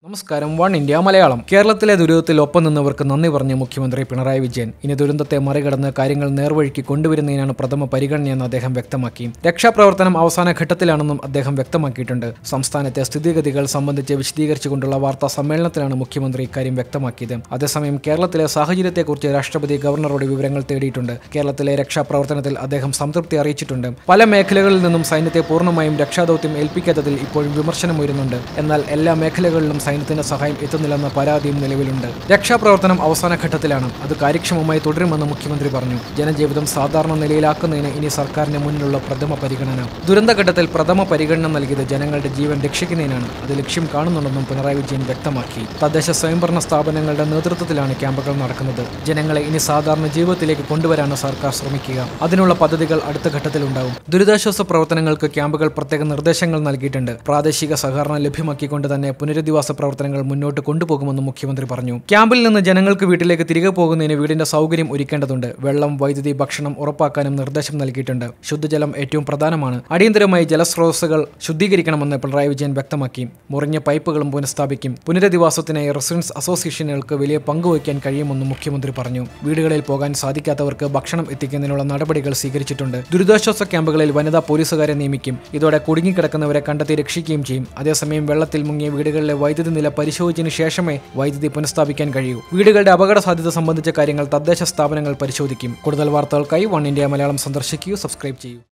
നമസ്കാരം one India Malayalam കേരളത്തിലെ ദുരിതത്തിൽ ഒപ്പം നിന്നവർക്ക് നന്ദി പറഞ്ഞ മുഖ്യമന്ത്രി പിണറായി വിജയൻ ഇനി ദുരന്തത്തെ മറികടന്ന് കാര്യങ്ങൾ നേർവഴിക്ക് കൊണ്ടുവരുന്നതിനാണ് പ്രഥമ പരിഗണനയെന്ന് അദ്ദേഹം വ്യക്തമാക്കി രക്ഷാപ്രവർത്തനം അവസാന ഘട്ടത്തിലാണെന്നും അദ്ദേഹം വ്യക്തമാക്കിയിട്ടുണ്ട് സംസ്ഥാനത്തെ സ്ഥിതിഗതികൾ സംബന്ധിച്ച് വിശദീകരിച്ചുകൊണ്ടുള്ള വാർത്താ സമ്മേളനത്തിലാണ് മുഖ്യമന്ത്രി ഇക്കാര്യം വ്യക്തമാക്കിയത് അതേസമയം കേരളത്തിലെ സാഹചര്യത്തെക്കുറിച്ച് രാഷ്ട്രപതി ഗവർണറോട് വിവരങ്ങൾ തേടിയിട്ടുണ്ട് കേരളത്തിലെ രക്ഷാപ്രവർത്തനത്തിൽ അദ്ദേഹം സംതൃപ്തി അറിയിച്ചിട്ടുണ്ട് പല മേഖലകളിൽ നിന്നും സൈന്യത്തെ പൂർണ്ണമായും രക്ഷാദൌത്യം ഏൽപ്പിക്കാത്തതിൽ ഇപ്പോഴും വിമർശനം ഉയരുന്നുണ്ട് എന്നാൽ എല്ലാ മേഖലകളിലും സൈന്യത്തിന്റെ സഹായം എത്തുന്നില്ലെന്ന പരാതിയും നിലവിലുണ്ട് രക്ഷാപ്രവർത്തനം അവസാന ഘട്ടത്തിലാണ് അത് കാര്യക്ഷമമായി തുടരുമെന്ന് മുഖ്യമന്ത്രി പറഞ്ഞു ജനജീവിതം സാധാരണ നിലയിലാക്കുന്നതിന് ഇനി സർക്കാരിന് മുന്നിലുള്ള പ്രഥമ പരിഗണന ദുരന്തഘട്ടത്തിൽ പ്രഥമ പരിഗണന നൽകിയത് ജനങ്ങളുടെ ജീവൻ രക്ഷിക്കുന്നതിനാണ് അത് ലക്ഷ്യം കാണുന്നുണ്ടെന്നും പിണറായി വിജയൻ വ്യക്തമാക്കി തദ്ദേശ സ്വയംഭരണ സ്ഥാപനങ്ങളുടെ നേതൃത്വത്തിലാണ് ക്യാമ്പുകൾ നടക്കുന്നത് ജനങ്ങളെ ഇനി സാധാരണ ജീവിതത്തിലേക്ക് കൊണ്ടുവരാണ് സർക്കാർ ശ്രമിക്കുക അതിനുള്ള പദ്ധതികൾ അടുത്ത ഘട്ടത്തിലുണ്ടാവും ദുരിതാശ്വാസ പ്രവർത്തനങ്ങൾക്ക് ക്യാമ്പുകൾ പ്രത്യേക നിർദ്ദേശങ്ങൾ നൽകിയിട്ടുണ്ട് പ്രാദേശിക സഹകരണം ലഭ്യമാക്കിക്കൊണ്ട് തന്നെ പുനരധിവാസ പ്രവർത്തനങ്ങൾ മുന്നോട്ട് കൊണ്ടുപോകുമെന്നും മുഖ്യമന്ത്രി പറഞ്ഞു ക്യാമ്പിൽ നിന്ന് ജനങ്ങൾക്ക് വീട്ടിലേക്ക് തിരികെ പോകുന്നതിന് വീടിന്റെ സൗകര്യം ഒരുക്കേണ്ടതുണ്ട് വെള്ളം വൈദ്യുതി ഭക്ഷണം ഉറപ്പാക്കാനും നിർദ്ദേശം നൽകിയിട്ടുണ്ട് ശുദ്ധജലം ഏറ്റവും പ്രധാനമാണ് അടിയന്തരമായി ജലസ്രോതസ്സുകൾ ശുദ്ധീകരിക്കണമെന്ന് പിണറായി വിജയൻ വ്യക്തമാക്കി മുറിഞ്ഞ പൈപ്പുകളും പുനഃസ്ഥാപിക്കും പുനരധിവാസത്തിനായി റെസിഡൻസ് അസോസിയേഷനുകൾക്ക് വലിയ പങ്കുവയ്ക്കാൻ കഴിയുമെന്നും മുഖ്യമന്ത്രി പറഞ്ഞു വീടുകളിൽ പോകാൻ സാധിക്കാത്തവർക്ക് ഭക്ഷണം എത്തിക്കുന്നതിനുള്ള നടപടികൾ സ്വീകരിച്ചിട്ടുണ്ട് ദുരിതാശ്വാസ ക്യാമ്പുകളിൽ വനിതാ പോലീസുകാരെ നിയമിക്കും ഇതോടെ കുടുങ്ങിക്കിടക്കുന്നവരെ കണ്ടെത്തി രക്ഷിക്കുകയും ചെയ്യും അതേസമയം വെള്ളത്തിൽ മുങ്ങിയ വീടുകളിലെ വൈദ്യുതി നില പരിശോധിച്ചതിന് ശേഷമേ വൈദ്യുതി പുനഃസ്ഥാപിക്കാൻ കഴിയൂ വീടുകളുടെ അപകട സാധ്യത സംബന്ധിച്ച കാര്യങ്ങൾ തദ്ദേശ സ്ഥാപനങ്ങൾ പരിശോധിക്കും കൂടുതൽ വാർത്തകൾക്കായി വൺ ഇന്ത്യ മലയാളം സന്ദർശിക്കൂ സബ്സ്ക്രൈബ് ചെയ്യൂ